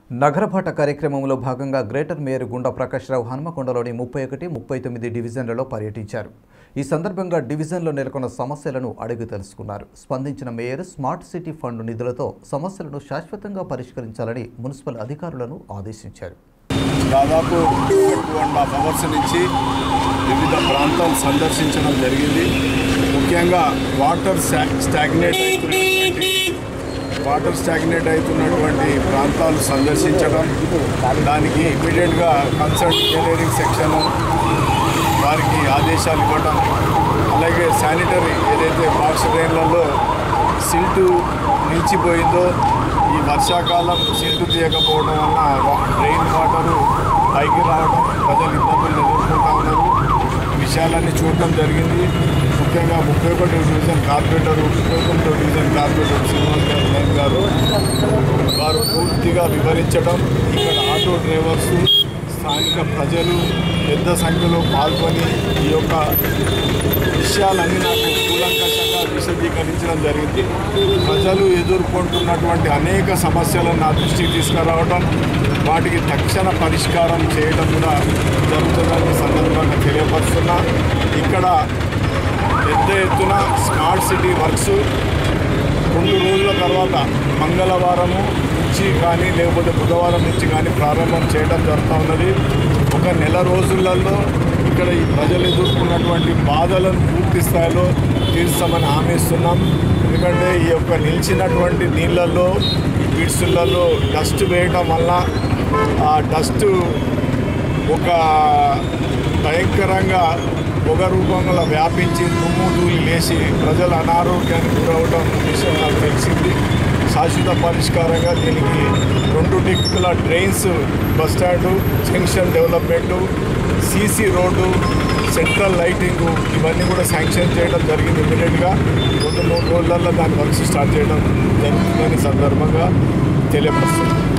నగరపాట కార్యక్రమంలో భాగంగా greater mayor గుండా ప్రకాశ్రావు హనుమకొండలోని ముప్పై ఒకటి ముప్పై తొమ్మిది డివిజన్లలో పర్యటించారు ఈ సందర్భంగా డివిజన్లో నెలకొన్న సమస్యలను అడిగి తెలుసుకున్నారు స్పందించిన మేయర్ స్మార్ట్ సిటీ ఫండ్ నిధులతో సమస్యలను శాశ్వతంగా పరిష్కరించాలని మున్సిపల్ అధికారులను ఆదేశించారు దాదాపు టూ అండ్ హాఫ్ అవర్స్ నుంచి వివిధ ప్రాంతాలు సందర్శించడం జరిగింది ముఖ్యంగా వాటర్ స్టాగ్నేట్ అవుతున్నటువంటి వాటర్ స్టాగ్నేట్ అవుతున్నటువంటి ప్రాంతాలు సందర్శించడం దానికి ఇమీడియట్గా కన్సర్న్ ఇంజనీరింగ్ సెక్షన్ వారికి ఆదేశాలు ఇవ్వడం అలాగే శానిటరీ ఏదైతే బాక్స్ డ్రైన్లలో సిల్టు నిలిచిపోయిందో ఈ వర్షాకాలం సిల్టు తీయకపోవడం వలన వా- డ్రైన్ వాటరు పైకి రావడం ప్రజలు ఇబ్బందులు ఎదుర్కొంటా ఉన్నారు ఈ విషయాలన్నీ చూడటం జరిగింది ముఖ్యంగా ముప్పై ఒకటి డివిజన్ కార్పొరేటర్ ముప్పై తొమ్మిదో డివిజన్ కార్పొరేటర్ శ్రీనివాస్ గారు నాయక్ గారు వారు పూర్తిగా వివరించడం ఇక్కడ ఆటో డ్రైవర్స్ స్థానిక ప్రజలు పెద్ద సంఖ్యలో పాల్గొని ఈ యొక్క విషయాలన్నీ నాకు కూలంకషంగా విశదీకరించడం జరిగింది ప్రజలు ఎదుర్కొంటున్నటువంటి అనేక సమస్యలను నా దృష్టికి తీసుకురావడం వాటికి తక్షణ పరిష్కారం చేయడం కూడా జరుగుతుందని ఈ సందర్భంగా తెలియపరుస్తున్నా ఇక్కడ పెద్ద ఎత్తున స్మార్ట్ సిటీ వర్క్స్ రెండు రోజుల తర్వాత మంగళవారము నుంచి కానీ లేకపోతే బుధవారం నుంచి కానీ ప్రారంభం చేయడం జరుగుతూ ఉన్నది ఒక నెల రోజులలో ఇక్కడ ఈ ప్రజలు ఎదుర్కొన్నటువంటి బాధలను పూర్తి స్థాయిలో తీర్చామని హామీ ఇస్తున్నాం ఎందుకంటే ఈ యొక్క నిలిచినటువంటి నీళ్ళల్లో ఈ పిడ్సులలో డస్ట్ వేయడం వల్ల ఆ డస్ట్ ఒక భయంకరంగా పొగ రూపంలో వ్యాపించి దుమ్ము ధూళి లేచి ప్రజలు అనారోగ్యానికి గురవడం విషయం నాకు తెలిసింది శాశ్వత పరిష్కారంగా దీనికి రెండు దిక్కుల drains bus stand junction development CC road central lighting ఇవన్నీ కూడా శాంక్షన్ చేయడం జరిగింది ఇమీడియట్గా రెండు మూడు రోజులలో దాని వర్క్స్ స్టార్ట్ చేయడం జరుగుతుందని సందర్భంగా తెలియపరుస్తుంది